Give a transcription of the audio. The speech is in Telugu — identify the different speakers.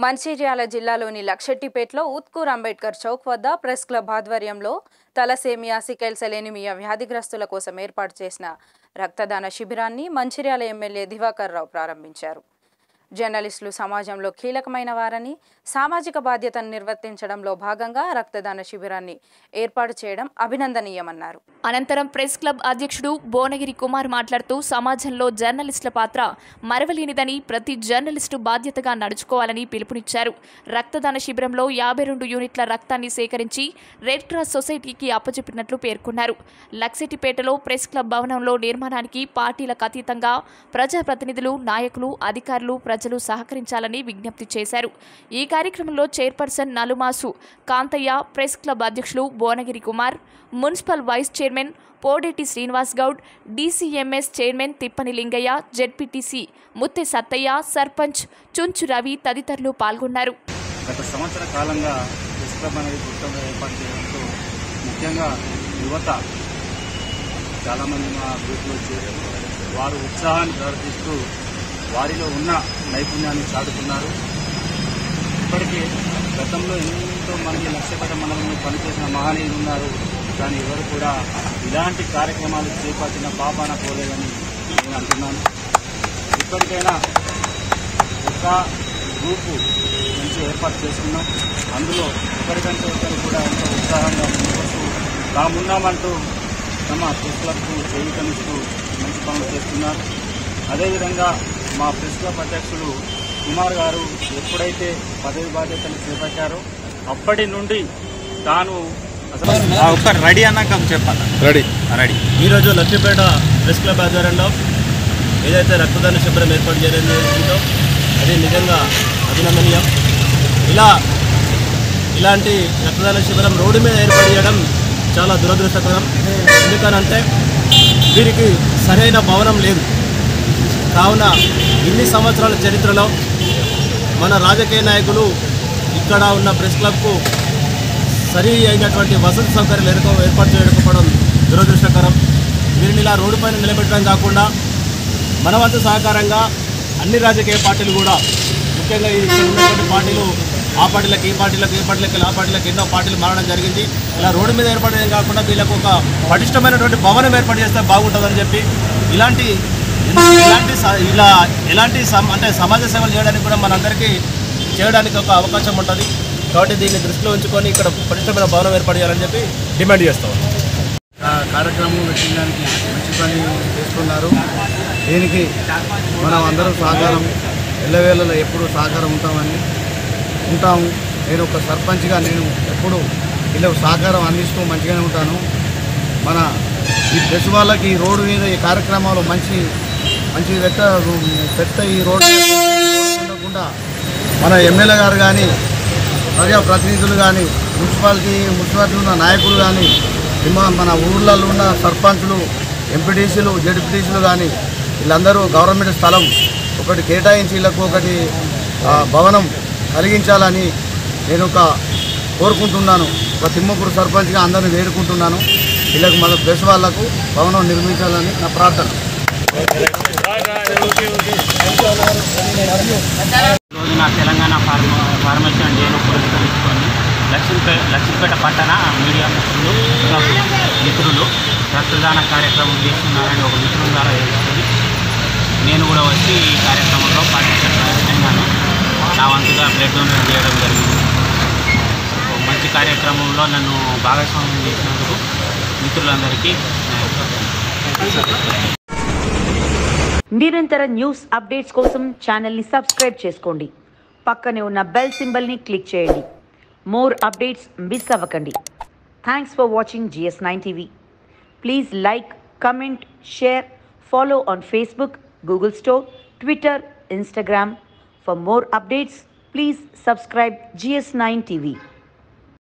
Speaker 1: మంచిర్యాల జిల్లాలోని లక్షెట్టిపేటలో ఉత్కూర్ అంబేద్కర్ చౌక్ వద్ద ప్రెస్ క్లబ్ ఆధ్వర్యంలో తలసేమియా సికెల్ సెలేనిమియా వ్యాధిగ్రస్తుల కోసం ఏర్పాటు చేసిన రక్తదాన శిబిరాన్ని మంచిర్యాల ఎమ్మెల్యే దివాకర్ రావు ప్రారంభించారు జర్నలిస్టులు సమాజంలో కీలకమైన వారని సామాజిక బాధ్యతను నిర్వర్తించడంలో భాగంగా రక్తదాన శిబిరాన్ని ఏర్పాటు చేయడం అభినందనీయమన్నారు
Speaker 2: అనంతరం ప్రెస్ క్లబ్ అధ్యక్షుడు భువనగిరి కుమార్ మాట్లాడుతూ సమాజంలో జర్నలిస్టుల పాత్ర మరవలేనిదని ప్రతి జర్నలిస్టు బాధ్యతగా నడుచుకోవాలని పిలుపునిచ్చారు రక్తదాన శిబిరంలో యాభై రెండు యూనిట్ల రక్తాన్ని సేకరించి రెడ్ క్రాస్ సొసైటీకి అప్పచెప్పినట్లు పేర్కొన్నారు లక్సెటిపేటలో ప్రెస్ క్లబ్ భవనంలో నిర్మాణానికి పార్టీలకు అతీతంగా ప్రజాప్రతినిధులు నాయకులు అధికారులు ప్రజలు సహకరించాలని విజ్ఞప్తి చేశారు ఈ కార్యక్రమంలో chairperson Nalumasu Kantayya press club అధ్యక్షులు Bhuvanagiri Kumar municipal vice chairman Podeti Srinivas Goud DCMS chairman Tippani Lingaiah ZPTC Mutte Sattaiah sarpanch Chunchu Ravi తదితరులు పాల్గొన్నారు
Speaker 3: గత సంవత్సర కాలంగా ప్రెస్ క్లబ్ అనేది కొత్తగా ఏర్పాటు చేయడంతో ముఖ్యంగా యువత చాలామంది మా గ్రూప్లో చేరారు వారు ఉత్సాహాన్ని ప్రదర్శిస్తూ వారిలో ఉన్న నైపుణ్యాన్ని చాటుతున్నారు ఇప్పటికే గతంలో ఎంతో మంది లక్ష్యపేట మండలంలో పనిచేసిన మహనీయులు ఉన్నారు కానీ ఎవరు కూడా ఇలాంటి కార్యక్రమాలు చేపట్టిన పాపాన పోలేదని నేను అంటున్నాను ఇప్పటికైనా ఒక గ్రూపు మంచి ఏర్పాటు చేసుకున్నాం అందులో ఒకరికంటే ఒకరు కూడా ఎంతో ఉత్సాహంగా ముందుకొస్తూ తామున్నామంటూ తమ ప్రెస్ క్లబ్కు చేయూతనిస్తూ మంచి పనులు చేస్తున్నారు అదేవిధంగా మా ప్రెస్ క్లబ్ అధ్యక్షుడు కుమార్ గారు ఎప్పుడైతే పదవి బాధ్యతలు చేపట్టారో అప్పటి నుండి తాను అసలు ఒక రెడీ అన్నాక చెప్పాలి
Speaker 4: రెడీ
Speaker 3: రెడీ
Speaker 5: ఈరోజు లక్ష్మీపేట ప్రెస్ క్లబ్ ఆధ్వర్యంలో ఏదైతే రక్తదాన శిబిరం ఏర్పాటు చేయడం జరిగిందో అది నిజంగా అభినందనీయం ఇలా ఇలాంటి రక్తదాన శిబిరం రోడ్డు మీద ఏర్పాటు చేయడం చాలా దురదృష్టకరం ఎందుకనంటే దీనికి సరైన భవనం లేదు కావున ఇన్ని సంవత్సరాల చరిత్రలో మన రాజకీయ నాయకులు ఇక్కడ ఉన్న ప్రెస్ క్లబ్కు సరి అయినటువంటి వసతి సౌకర్యాలు ఏర్ప ఏర్పాటు చేయకపోవడం దురదృష్టకరం వీరిని ఇలా రోడ్డు పైన నిలబెట్టడం కాకుండా మన వంతు సహకారంగా అన్ని రాజకీయ పార్టీలు కూడా ముఖ్యంగా ఈ ఇక్కడ ఉన్నటువంటి పార్టీలు ఆ పార్టీలకు ఈ పార్టీలకు ఈ పార్టీలకు ఆ పార్టీలకు ఎన్నో పార్టీలు మారడం జరిగింది ఇలా రోడ్డు మీద ఏర్పడడం కాకుండా వీళ్ళకు ఒక పటిష్టమైనటువంటి భవనం ఏర్పాటు చేస్తే బాగుంటుందని చెప్పి ఇలాంటి ఇలాంటి స- ఇలా ఎలాంటి సమ- అంటే సమాజ సేవలు చేయడానికి కూడా మనందరికీ చేయడానికి ఒక అవకాశం ఉంటుంది కాబట్టి దీన్ని దృష్టిలో ఉంచుకొని ఇక్కడ పటిష్టమైన భవనం ఏర్పాటు చేయాలని చెప్పి డిమాండ్ చేస్తాం
Speaker 3: ఆ కార్యక్రమం పెట్టడానికి మంచి పని చేస్తున్నారు దీనికి మనం అందరం సహకారం ఎల్లవేళలో ఎప్పుడు సహకారం ఉంటామని ఉంటాము నేను ఒక సర్పంచ్గా నేను ఎప్పుడు వీళ్ళకు సహకారం అందిస్తూ మంచిగానే ఉంటాను మన ఈ ప్రెస్ వాళ్ళకి ఈ రోడ్డు మీద ఈ కార్యక్రమాలు మంచి మంచి పెట్ట పెట్ట ఈ రోడ్డు మీద ఉండకుండా మన ఎమ్మెల్యే గారు కానీ ప్రజాప్రతినిధులు కానీ మున్సిపాలిటీ మున్సిపాలిటీ ఉన్న నాయకులు కానీ ఇమ్మ- మన ఊర్లలో ఉన్న సర్పంచులు ఎంపీటీసీలు జడ్పీటీసీలు కానీ వీళ్ళందరూ గవర్నమెంట్ స్థలం ఒకటి కేటాయించి వీళ్ళకు ఒకటి ఆ, భవనం కలిగించాలని నేను ఒక కోరుకుంటున్నాను ఒక తిమ్మపూర్ సర్పంచ్గా అందరిని వేడుకుంటున్నాను వీళ్ళకు మన ప్రెస్ వాళ్లకు భవనం నిర్మించాలని నా ప్రార్థన
Speaker 6: రోజున తెలంగాణ ఫార్మ ఫార్మేషన్ డేను పురస్కరించుకొని లక్ష్మీపేట లక్ష్మీపేట పట్టణ మీడియా మిత్రులు క్లబ్ మిత్రులు రక్తదాన కార్యక్రమం చేస్తున్నారని ఒక మిత్రుల ద్వారా తెలుస్తుంది నేను కూడా వచ్చి ఈ కార్యక్రమంలో పార్టిసిపేట్ చేస్తున్నాను నా వంతుగా బ్లడ్ డొనేట్ చేయడం జరిగింది ఓ మంచి కార్యక్రమంలో నన్ను భాగస్వామ్యం చేసినందుకు మిత్రులందరికీ నా-
Speaker 7: నిరంతర న్యూస్ అప్డేట్స్ కోసం ఛానల్ని సబ్స్క్రైబ్ చేసుకోండి పక్కనే ఉన్న బెల్ సింబల్ని క్లిక్ చేయండి మోర్ అప్డేట్స్ మిస్ అవ్వకండి thanks for watching GS nine TV please like comment share follow on Facebook Google store Twitter Instagram for more updates please subscribe GS nine TV